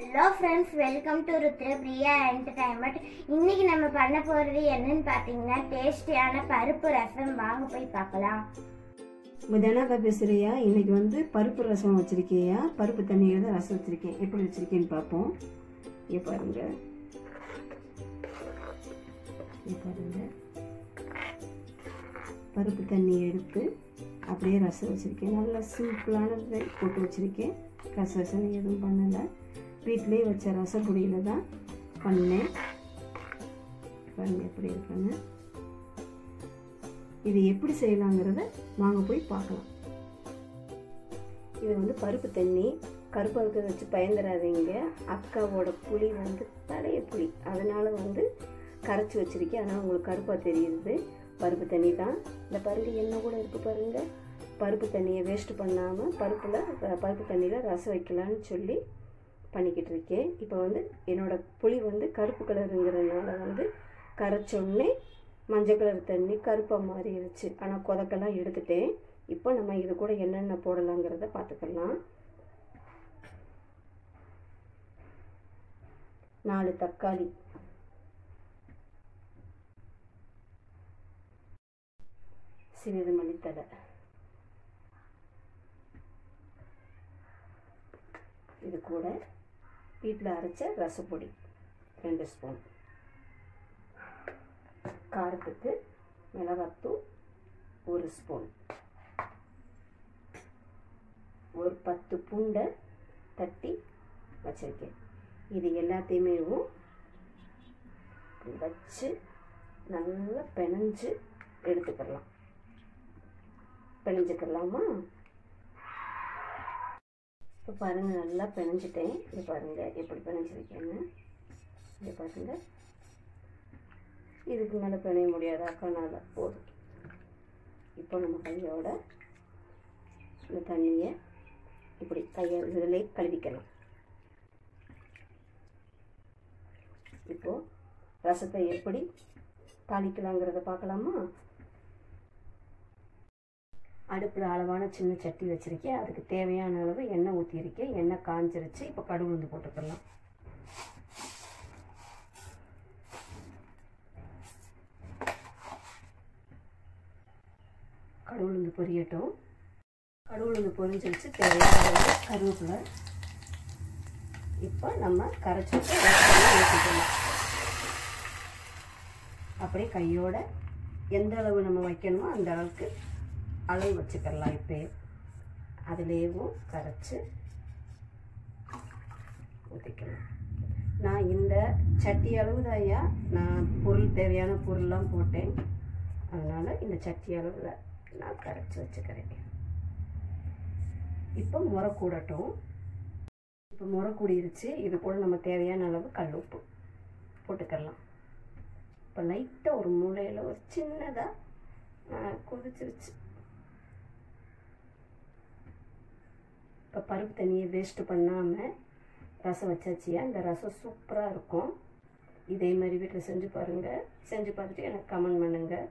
hello friends welcome to Rudrapriya entertainment இன்னைக்கு நம்ம பண்ண போகிறது என்னன்னு பார்த்தீங்கன்னா டேஸ்டியான பருப்பு ரசம் வாங்க போய் பார்க்கலாம் முதானாக்கா பேசுறியா இன்னைக்கு வந்து பருப்பு ரசம் வச்சிருக்கியா பருப்பு தண்ணியில் தான் ரசம் வச்சிருக்கேன் எப்படி வச்சிருக்கேன்னு பார்ப்போம் இங்கே பாருங்க இங்கே பாருங்க பருப்பு தண்ணி எடுத்து அப்படியே ரசம் வச்சுருக்கேன் நல்லா சிம்பிளானது போட்டு வச்சுருக்கேன் கசசன்னு எதுவும் பண்ணலை வீட்டிலேயே வச்ச ரசப்பொடியில் தான் பண்ணேன் பாருங்க எப்படி இருக்குன்னு இது எப்படி செய்யலாங்கிறத வாங்க போய் பார்க்கலாம் இது வந்து பருப்பு தண்ணி கருப்பருக்க வச்சு பயந்துடாதீங்க அக்காவோட புளி வந்து பழைய புளி அதனால வந்து கரைச்சி வச்சிருக்கேன் ஆனால் உங்களுக்கு கருப்பாக தெரியுது பருப்பு தண்ணி தான் இந்த பாருங்க என்ன கூட இருக்குது பாருங்க பருப்பு தண்ணியை வேஸ்ட் பண்ணாமல் பருப்பில் பருப்பு தண்ணியில் ரசம் வைக்கலான்னு சொல்லி பண்ணிக்கிட்டு இருக்கேன் இப்போ வந்து என்னோட புளி வந்து கருப்பு கலருங்கிறதுனால வந்து கரைச்சோடனே மஞ்சள் கலர் தண்ணி கருப்பாக மாறிடுச்சு ஆனால் கொதக்கெல்லாம் எடுத்துட்டேன் இப்போ நம்ம இது கூட என்னென்ன போடலாங்கிறத பார்த்துக்கலாம் நாலு தக்காளி சிறிது மல்லித்தலை இது கூட வீட்டில் அரைச்ச ரசப்பொடி ரெண்டு ஸ்பூன் காரத்துக்கு மிளகாத்தூள் ஒரு ஸ்பூன் ஒரு பத்து பூண்டை தட்டி வச்சுருக்கேன் இது எல்லாத்தையுமே வச்சு நல்லா பிணைஞ்சு எடுத்துக்கலாம் பிணைஞ்சுக்கலாமா இப்போ பாருங்கள் நல்லா பிணைஞ்சிட்டேன் இது பாருங்கள் எப்படி பிணைஞ்சிருக்கேன்னு இதை பாருங்கள் இதுக்கு மேலே பிணைய முடியாது அக்கனால போதும் இப்போ நம்ம கையோட இந்த தண்ணியை இப்படி கையை இதிலே கழுவிக்கலாம் இப்போது ரசத்தை எப்படி தாளிக்கலாங்கிறத பார்க்கலாமா அடுப்பில் அளவான சின்ன சட்டி வச்சுருக்கேன் அதுக்கு தேவையான அளவு எண்ணெய் ஊற்றியிருக்கேன் எண்ணெய் காஞ்சிருச்சு இப்போ கடுகு வந்து போட்டுக்கலாம் கடுகுளுந்து பொரியட்டும் கடுகுளுந்து பொரிஞ்சிருச்சு தேவையான அளவு கருவேப்பிலை இப்போ நம்ம கரைச்சி வச்சு ஊற்றிக்கலாம் அப்படியே கையோட எந்த அளவு நம்ம வைக்கணுமோ அந்த அளவுக்கு அளவு வச்சுக்கலாம் இப்போயே அதுலேயும் கரைச்சி ஊற்றிக்கலாம் நான் இந்த சட்டி அளவு தான்யா நான் பொருள் தேவையான பொருள்லாம் போட்டேன் அதனால் இந்த சட்டி அளவில் நான் கரைச்சி வச்சுக்கிறேன் இப்போ முறை கூடட்டும் இப்போ முறை கூடிருச்சு இது கூட நம்ம தேவையான அளவு கல் உப்பு போட்டுக்கலாம் இப்போ லைட்டாக ஒரு மூலையில் ஒரு சின்னதாக கொதிச்சிருச்சு இப்போ பருப்பு தண்ணியை வேஸ்ட்டு பண்ணாமல் ரசம் வச்சாச்சியா இந்த ரசம் சூப்பராக இருக்கும் இதே மாதிரி வீட்டில் செஞ்சு பாருங்கள் செஞ்சு பார்த்துட்டு எனக்கு கமெண்ட் பண்ணுங்கள்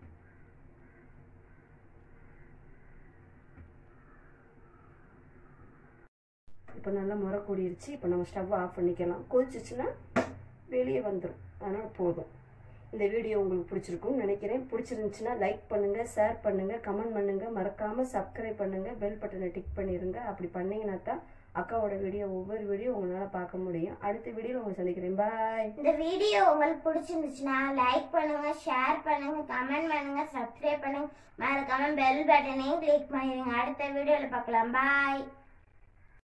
இப்போ நல்லா முறை கூடிருச்சு இப்போ நம்ம ஸ்டவ் ஆஃப் பண்ணிக்கலாம் கொதிச்சிச்சுன்னா வெளியே வந்துடும் அதனால் போதும் இந்த வீடியோ உங்களுக்கு பிடிச்சிருக்கும்னு நினைக்கிறேன் பிடிச்சிருந்துச்சுன்னா லைக் பண்ணுங்கள் ஷேர் பண்ணுங்கள் கமெண்ட் பண்ணுங்கள் மறக்காமல் சப்ஸ்கிரைப் பண்ணுங்கள் பெல் பட்டனை டிக் பண்ணிடுங்க அப்படி பண்ணிங்கன்னா தான் அக்காவோட வீடியோ ஒவ்வொரு வீடியோ உங்களால் பார்க்க முடியும் அடுத்த வீடியோவில் உங்களை சந்திக்கிறேன் பாய் இந்த வீடியோ உங்களுக்கு பிடிச்சிருந்துச்சுன்னா லைக் பண்ணுங்க ஷேர் பண்ணுங்க கமெண்ட் பண்ணுங்க சப்ஸ்கிரைப் பண்ணுங்க மறக்காம பெல் பட்டனையும் கிளிக் பண்ணிடுங்க அடுத்த வீடியோவில் பார்க்கலாம் பாய்